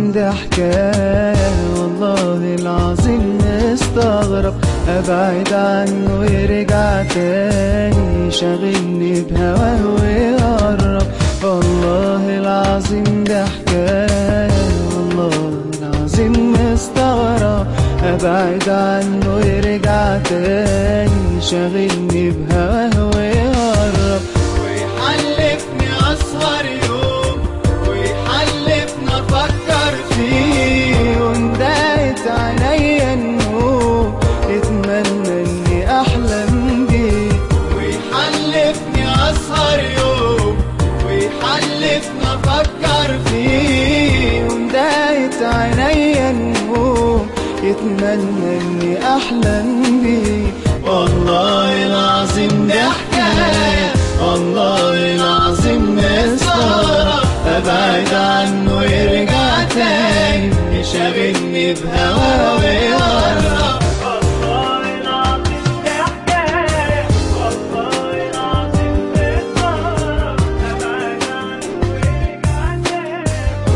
العظيم ده حكاية والله العظيم مستغرب أبعد عنه يرجع تاني شاغلني بهواه ويقرب والله العظيم ده حكاية والله العظيم مستغرب أبعد عنه يرجع تاني شاغلني بهواه ويقرب ويحلفني أسهر يوم ويحلفني أفكر فيه وندقت عينيا النوم اتمنى اني احلم بيه ويحلفني اسهر يوم ويحلفني افكر فيه وندقت عينيا النوم يتمنى اني احلم بيه والله العظيم ده حكايه والله العظيم مستغرب ابعد عنه يرجع تاني يشاغلني بهواه ويقرب والله العظيم ده حكاية والله العظيم مستغرب أبعد عنه ويرجع تاني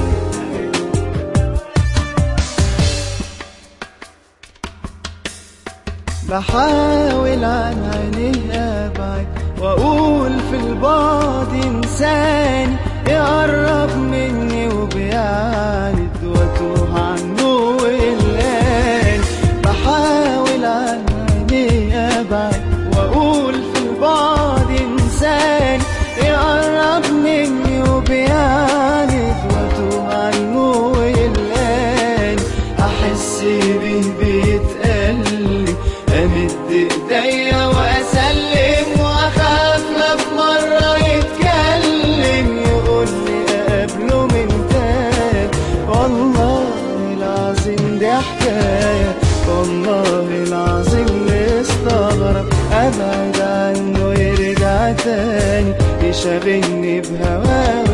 بحاول عن عينيه ابعد واقول في البعد انساني يقرب مني وبيعاند واتوه عنه ويلاني بحاول عن عينيه ابعد واقول في البعد انساني يقرب مني وبيعاند واتوه عنه ويلاني احس بيه بيتقلب امد ايديا واسلم واخاف لا في مره يتكلم يقول لي اقابله من تاني والله العظيم دي حكايه والله العظيم مستغرب ابعد عنه يرجع تاني يشاغلني بهواه